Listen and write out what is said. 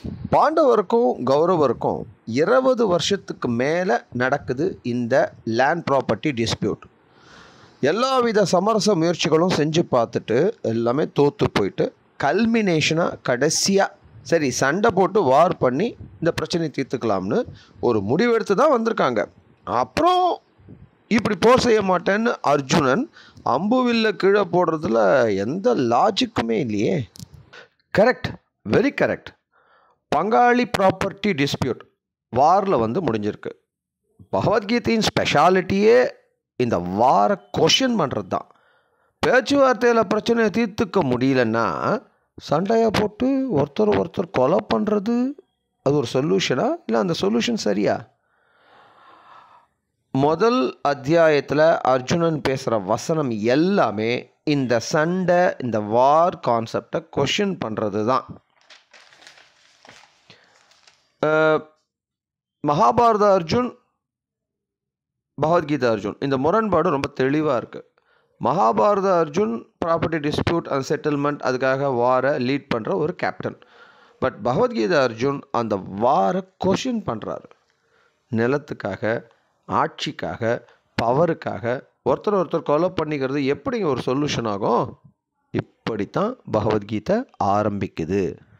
பாண்டவருக்கும் கௌரவருக்கும் இருபது வருஷத்துக்கு மேலே நடக்குது இந்த லேண்ட் ப்ராப்பர்ட்டி டிஸ்பியூட் எல்லாவித சமரச முயற்சிகளும் செஞ்சு பார்த்துட்டு எல்லாமே தோற்று போயிட்டு கல்மினேஷனாக கடைசியாக சரி சண்டை போட்டு வார் பண்ணி இந்த பிரச்சனையை தீர்த்துக்கலாம்னு ஒரு முடிவெடுத்து தான் வந்திருக்காங்க அப்புறம் இப்படி போர் செய்ய மாட்டேன்னு அர்ஜுனன் அம்புவில்ல கீழே போடுறதுல எந்த லாஜிக்குமே இல்லையே கரெக்ட் வெரி கரெக்ட் பங்காளி ப்ராப்பர்ட்டி டிஸ்பியூட் வாரில் வந்து முடிஞ்சிருக்கு பகவத்கீதையின் ஸ்பெஷாலிட்டியே இந்த வார கொஷின் பண்ணுறது தான் பேச்சுவார்த்தையில் பிரச்சனையை தீர்த்துக்க முடியலன்னா சண்டையை போட்டு ஒருத்தர் ஒருத்தர் கொலை பண்ணுறது அது ஒரு சொல்யூஷனா இல்லை அந்த சொல்யூஷன் சரியா முதல் அத்தியாயத்தில் அர்ஜுனன் பேசுகிற வசனம் எல்லாமே இந்த சண்டை இந்த வார் கான்செப்டை கொஷின் பண்ணுறது தான் அஹ், மகாபாரத அர்ஜுன் பகவத்கீதா அர்ஜுன் இந்த முரண்பாடு ரொம்ப தெளிவாக இருக்குது Mahabharata Arjun property dispute and settlement அதுக்காக வாரை லீட் பண்ணுற ஒரு கேப்டன் பட் பகவத்கீதா அர்ஜுன் அந்த வாரை கொஷின் பண்ணுறாரு நிலத்துக்காக ஆட்சிக்காக பவருக்காக ஒருத்தர் ஒருத்தர் கொலை பண்ணிக்கிறது எப்படிங்க ஒரு சொல்யூஷன் ஆகும் இப்படித்தான் பகவத்கீதை ஆரம்பிக்குது